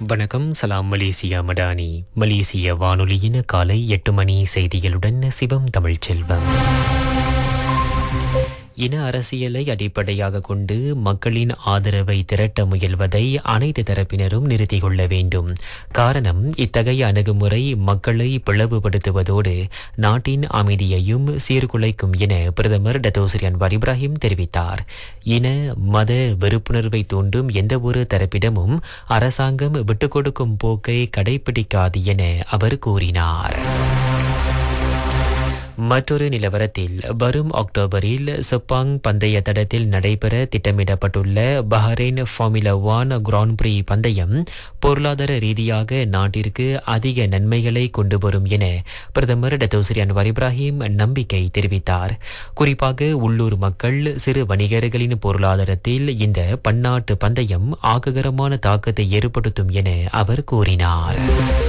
வணக்கம் சலாம் மலேசியா மடானி மலேசிய வானொலியின் காலை எட்டு மணி செய்திகளுடன் சிவம் தமிழ்ச்செல்வம் இன அரசியலை அடிப்படையாக கொண்டு மக்களின் ஆதரவை திரட்ட முயல்வதை அனைத்து தரப்பினரும் நிறுத்திக் கொள்ள வேண்டும் காரணம் இத்தகைய அணுகுமுறை மக்களை பிளவுபடுத்துவதோடு நாட்டின் அமைதியையும் சீர்குலைக்கும் என பிரதமர் டத்தோசிரி அன்வார் இப்ராஹிம் தெரிவித்தார் இன மத வெறுப்புணர்வை தூண்டும் எந்தவொரு தரப்பிடமும் அரசாங்கம் விட்டுக் கொடுக்கும் போக்கை கடைபிடிக்காது என அவர் கூறினார் மற்றொரு நிலவரத்தில் வரும் அக்டோபரில் செப்பாங் பந்தய தடத்தில் நடைபெற திட்டமிடப்பட்டுள்ள Bahrain formula one grand prix பந்தயம் பொருளாதார ரீதியாக நாட்டிற்கு அதிக நன்மைகளை கொண்டு வரும் என பிரதமர் டத்தோசிரி அன்வார் இப்ராஹிம் நம்பிக்கை தெரிவித்தார் குறிப்பாக உள்ளூர் மக்கள் சிறு வணிகர்களின் பொருளாதாரத்தில் இந்த பன்னாட்டு பந்தயம் ஆக்ககரமான தாக்கத்தை ஏற்படுத்தும் என அவர் கூறினார்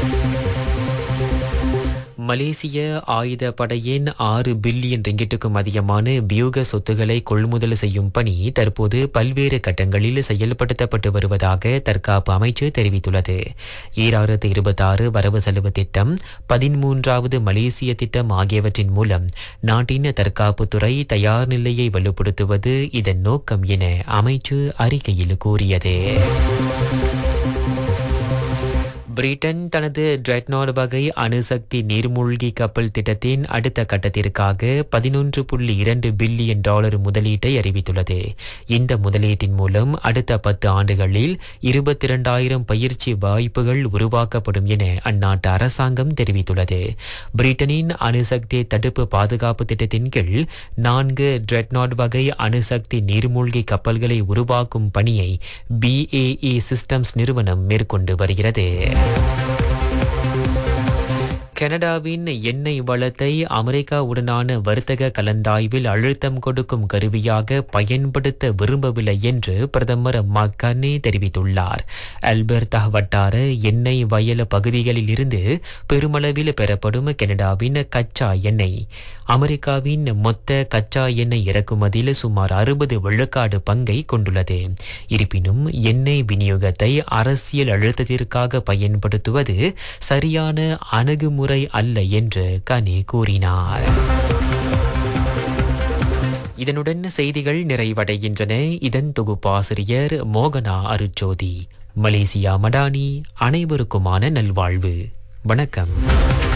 மலேசிய ஆயுத படையின் ஆறு பில்லியன் ரிங்கிட்டுக்கும் அதிகமான வியூக சொத்துக்களை கொள்முதல் செய்யும் பணி தற்போது பல்வேறு கட்டங்களில் செயல்படுத்தப்பட்டு வருவதாக தற்காப்பு அமைச்சு தெரிவித்துள்ளது ஈராயிரத்து இருபத்தாறு வரவு செலவு திட்டம் பதிமூன்றாவது மலேசிய திட்டம் ஆகியவற்றின் மூலம் நாட்டின் தற்காப்புத்துறை தயார் நிலையை வலுப்படுத்துவது இதன் நோக்கம் என அமைச்சு அறிக்கையில் கூறியது பிரிட்டன் தனது ட்ரெட்னாட் வகை அணுசக்தி நீர்மூழ்கி கப்பல் திட்டத்தின் அடுத்த கட்டத்திற்காக பதினொன்று புள்ளி இரண்டு பில்லியன் டாலர் முதலீட்டை அறிவித்துள்ளது இந்த முதலீட்டின் மூலம் அடுத்த பத்து ஆண்டுகளில் இருபத்தி இரண்டாயிரம் பயிற்சி வாய்ப்புகள் உருவாக்கப்படும் என அந்நாட்டு அரசாங்கம் தெரிவித்துள்ளது பிரிட்டனின் அணுசக்தி தடுப்பு பாதுகாப்பு திட்டத்தின் கீழ் நான்கு ட்ரெட்னாட் வகை அணுசக்தி நீர்மூழ்கி கப்பல்களை உருவாக்கும் பணியை பிஏஇ சிஸ்டம்ஸ் நிறுவனம் மேற்கொண்டு வருகிறது கனடாவின் எண்ணெய் வளத்தை அமெரிக்காவுடனான வர்த்தக கலந்தாய்வில் அழுத்தம் கொடுக்கும் கருவியாக பயன்படுத்த விரும்பவில்லை என்று பிரதமர் மக்கனே தெரிவித்துள்ளார் அல்பர்தா வட்டார எண்ணெய் வயல் பகுதிகளில் இருந்து பெருமளவில் பெறப்படும் கனடாவின் கச்சா எண்ணெய் அமெரிக்காவின் மொத்த கச்சா எண்ணெய் இறக்குமதியில் சுமார் அறுபது விழுக்காடு பங்கை கொண்டுள்ளது இருப்பினும் எண்ணெய் விநியோகத்தை அரசியல் அழுத்தத்திற்காக பயன்படுத்துவது சரியான அணுகுமுறை முறை அல்ல என்று கனி கூறினார் இதனுடன் செய்திகள் நிறைவடைகின்றன இதன் தொகுப்பாசிரியர் மோகனா அருச்சோதி மலேசியா மடானி அனைவருக்குமான நல்வாழ்வு வணக்கம்